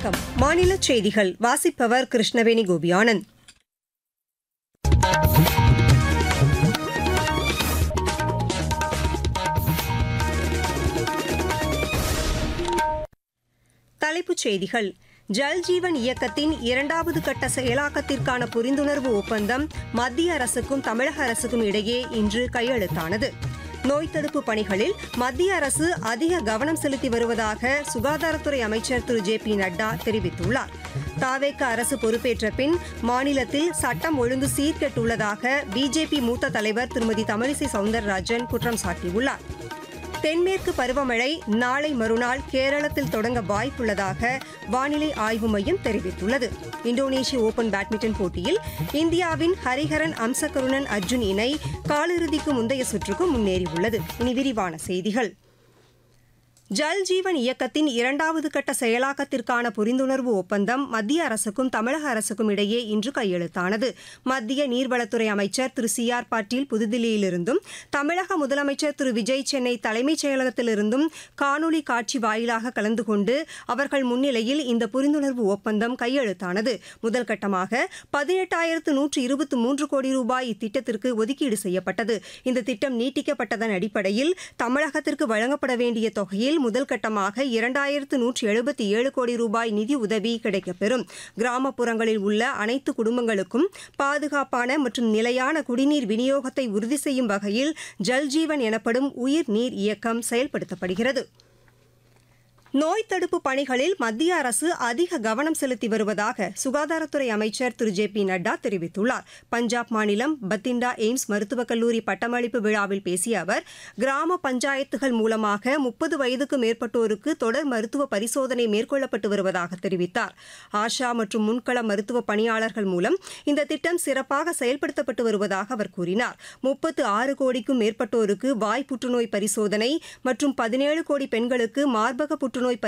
வணக்கம் மாநில செய்திகள் வாசிப்பவர் கிருஷ்ணவேணி கோபியானந்த் தலைப்புச் செய்திகள் ஜல் ஜீவன் இயக்கத்தின் இரண்டாவது கட்ட செயலாக்கத்திற்கான புரிந்துணர்வு ஒப்பந்தம் மத்திய அரசுக்கும் தமிழக அரசுக்கும் இடையே இன்று கையெழுத்தானது நோய் தடுப்பு பணிகளில் மத்திய அரசு அதிக கவனம் செலுத்தி வருவதாக சுகாதாரத்துறை அமைச்சர் திரு ஜே பி நட்டா தெரிவித்துள்ளார் தாவேக்க அரசு பொறுப்பேற்ற பின் மாநிலத்தில் சட்டம் ஒழுங்கு சீர்கெட்டுள்ளதாக பிஜேபி மூத்த தலைவர் திருமதி தமிழிசை சவுந்தரராஜன் குற்றம் சாட்டியுள்ளார் தென்மேற்கு பருவமழை நாளை மறுநாள் கேரளத்தில் தொடங்க வாய்ப்புள்ளதாக வானிலை ஆய்வு மையம் தெரிவித்துள்ளது இந்தோனேஷிய ஓபன் பேட்மிண்டன் போட்டியில் இந்தியாவின் ஹரிஹரன் அம்சகருணன் அர்ஜுன் இணை காலிறுதிக்கு முந்தைய சுற்றுக்கு முன்னேறியுள்ளது இனி விரிவான செய்திகள் ஜல் ஜீவன் இயக்கத்தின் இரண்டாவது கட்ட செயலாக்கத்திற்கான புரிந்துணர்வு ஒப்பந்தம் மத்திய அரசுக்கும் தமிழக அரசுக்கும் இடையே இன்று கையெழுத்தானது மத்திய நீர்வளத்துறை அமைச்சர் திரு சி ஆர் பாட்டீல் புதுதில்லியிலிருந்தும் தமிழக முதலமைச்சர் திரு விஜய் சென்னை தலைமைச் செயலகத்திலிருந்தும் காணொலி காட்சி வாயிலாக கலந்து கொண்டு அவர்கள் முன்னிலையில் இந்த புரிந்துணர்வு ஒப்பந்தம் கையெழுத்தானது முதல் கட்டமாக பதினெட்டாயிரத்து நூற்று இருபத்தி மூன்று கோடி ரூபாய் இத்திட்டத்திற்கு ஒதுக்கீடு செய்யப்பட்டது இந்த திட்டம் நீட்டிக்கப்பட்டதன் அடிப்படையில் தமிழகத்திற்கு வழங்கப்பட வேண்டிய தொகையில் முதல் கட்டமாக இரண்டாயிரத்து நூற்றி எழுபத்தி ஏழு கோடி ரூபாய் நிதி உதவி கிடைக்கப்பெறும் கிராமப்புறங்களில் உள்ள அனைத்து குடும்பங்களுக்கும் பாதுகாப்பான மற்றும் நிலையான குடிநீர் விநியோகத்தை உறுதி செய்யும் வகையில் ஜல்ஜீவன் எனப்படும் உயிர் நீர் இயக்கம் செயல்படுத்தப்படுகிறது நோய் தடுப்பு பணிகளில் மத்திய அரசு அதிக கவனம் செலுத்தி வருவதாக சுகாதாரத்துறை அமைச்சர் திரு ஜே பி நட்டா தெரிவித்துள்ளார் பஞ்சாப் மாநிலம் பத்திண்டா எய்ம்ஸ் மருத்துவக் கல்லூரி பட்டமளிப்பு விழாவில் பேசிய அவர் கிராம பஞ்சாயத்துகள் மூலமாக முப்பது வயதுக்கு மேற்பட்டோருக்கு தொடர் மருத்துவ பரிசோதனை மேற்கொள்ளப்பட்டு வருவதாக தெரிவித்தார் ஆஷா மற்றும் முன்கள மருத்துவ பணியாளர்கள் மூலம் இந்த திட்டம் சிறப்பாக செயல்படுத்தப்பட்டு வருவதாக அவர் கூறினார் முப்பத்து ஆறு கோடிக்கும் மேற்பட்டோருக்கு வாய் புற்றுநோய் பரிசோதனை மற்றும் பதினேழு கோடி பெண்களுக்கு மார்பக புற்றுநோய்